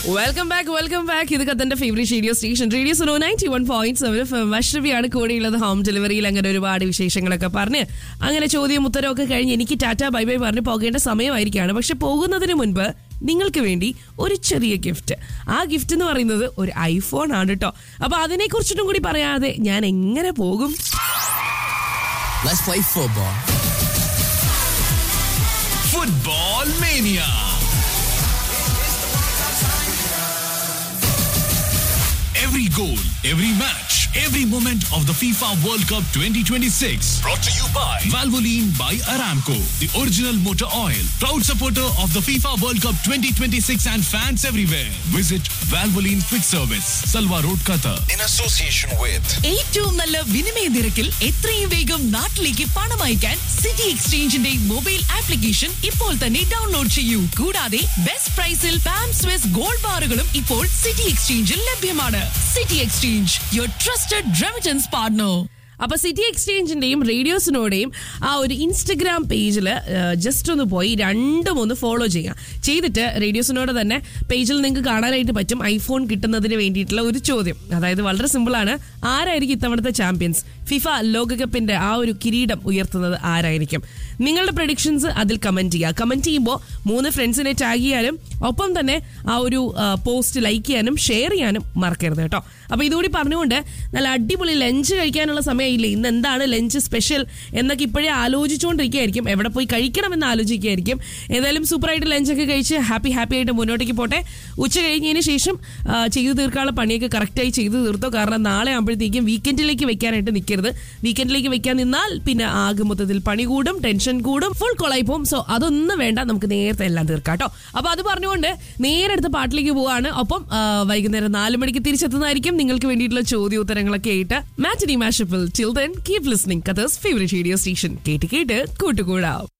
Welcome back welcome back ഇത് കത്തന്റെ favourite radio station radio so ninety one point seven അശ്രവിയാണ് കൂടെയുള്ളത് home ഡെലിവറിയിൽ അങ്ങനെ ഒരുപാട് വിശേഷങ്ങളൊക്കെ പറഞ്ഞ് അങ്ങനെ ചോദ്യം ഉത്തരവൊക്കെ കഴിഞ്ഞ് എനിക്ക് ടാറ്റ ബൈ ബൈ പറഞ്ഞ് പോകേണ്ട സമയമായിരിക്കാണ് പക്ഷെ പോകുന്നതിന് മുൻപ് നിങ്ങൾക്ക് വേണ്ടി ഒരു ചെറിയ ഗിഫ്റ്റ് ആ ഗിഫ്റ്റ് എന്ന് പറയുന്നത് ഒരു ഐഫോൺ ആണ് കേട്ടോ അപ്പൊ അതിനെ കുറിച്ചിട്ടും കൂടി പറയാതെ ഞാൻ എങ്ങനെ പോകും Let's play football. Football Mania. Every goal, every match, every moment of the FIFA World Cup 2026. Brought to you by Valvoline by Aramco, the original motor oil. Proud supporter of the FIFA World Cup 2026 and fans everywhere. Visit Valvoline Quick Service, Salwa Road, Qatar. in association with ഏറ്റവും നല്ല വിനിമയ നിരക്കിൽ എത്രയും വേഗം നാട്ടിലേക്ക് പണം അയക്കാൻ city എക്സ്ചേഞ്ചിന്റെ mobile application ഇപ്പോൾ തന്നെ ഡൗൺലോഡ് ചെയ്യൂ കൂടാതെ ബെസ്റ്റ് പ്രൈസിൽ പാം സ്വിസ് ഗോൾഡ് ബാറുകളും ഇപ്പോൾ സിറ്റി എക്സ്ചേഞ്ചിൽ ലഭ്യമാണ് city exchange your trusted remittance partner അപ്പൊ സിറ്റി എക്സ്ചേഞ്ചിന്റെയും റേഡിയോസിനോടെയും ആ ഒരു ഇൻസ്റ്റഗ്രാം പേജിൽ ജസ്റ്റ് ഒന്ന് പോയി രണ്ടും ഒന്ന് ഫോളോ ചെയ്യാം ചെയ്തിട്ട് റേഡിയോസിനോട് തന്നെ പേജിൽ നിങ്ങൾക്ക് കാണാനായിട്ട് പറ്റും ഐഫോൺ കിട്ടുന്നതിന് വേണ്ടിയിട്ടുള്ള ഒരു ചോദ്യം അതായത് വളരെ സിമ്പിളാണ് ആരായിരിക്കും ഇത്തവണത്തെ ചാമ്പ്യൻസ് ഫിഫ ലോകകപ്പിന്റെ ആ ഒരു കിരീടം ഉയർത്തുന്നത് ആരായിരിക്കും നിങ്ങളുടെ പ്രഡിക്ഷൻസ് അതിൽ കമന്റ് ചെയ്യുക കമന്റ് ചെയ്യുമ്പോൾ മൂന്ന് ഫ്രണ്ട്സിനെ ടാഗ് ചെയ്യാനും ഒപ്പം തന്നെ ആ ഒരു പോസ്റ്റ് ലൈക്ക് ചെയ്യാനും ഷെയർ ചെയ്യാനും മറക്കരുത് കേട്ടോ അപ്പൊ ഇതുകൂടി പറഞ്ഞുകൊണ്ട് നല്ല അടിപൊളി ലഞ്ച് കഴിക്കാനുള്ള സമയമില്ലേ ഇന്ന് എന്താണ് ലഞ്ച് സ്പെഷ്യൽ എന്നൊക്കെ ഇപ്പോഴേ ആലോചിച്ചുകൊണ്ടിരിക്കുകയായിരിക്കും എവിടെ പോയി കഴിക്കണമെന്ന് ആലോചിക്കുകയായിരിക്കും ഏതായാലും സൂപ്പറായിട്ട് ലഞ്ചൊക്കെ കഴിച്ച് ഹാപ്പി ഹാപ്പി ആയിട്ട് മുന്നോട്ടേക്ക് പോട്ടെ ഉച്ച കഴിഞ്ഞതിന് ശേഷം ആ, ചെയ്തു തീർക്കാനുള്ള പണിയൊക്കെ കറക്റ്റായി ചെയ്തു തീർത്തോ കാരണം നാളെ ആകുമ്പോഴത്തേക്കും വീക്കെൻഡിലേക്ക് വെക്കാനായിട്ട് നിൽക്കരുത് വീക്കെൻഡിലേക്ക് വെക്കാൻ നിന്നാൽ പിന്നെ ആകെ മൊത്തത്തിൽ പണി കൂടും ടെൻഷൻ കൂടും ഫുൾ കൊളായി പോകും സോ അതൊന്നും വേണ്ട നമുക്ക് നേരത്തെ എല്ലാം തീർക്കാം കേട്ടോ അപ്പൊ അത് പറഞ്ഞുകൊണ്ട് നേരെ അടുത്ത പാട്ടിലേക്ക് പോവാണ് ഒപ്പം ആ, വൈകുന്നേരം നാല് മണിക്ക് തിരിച്ചെത്തുന്നതായിരിക്കും നിങ്ങൾക്ക് വേണ്ടിയിട്ടുള്ള ചോദ്യ ഉത്തരങ്ങളൊക്കെ ആയിട്ട് മാറ്റിനി മാഷപ്പിൽ ടിൽ ദെൻ കീപ് ലിസ്ണിംഗ് കഥേഴ്സ് ഫേവറേറ്റ് റേഡിയോ സ്റ്റേഷൻ കേട്ട് കേട്ട് കൂട്ടുകൂടാം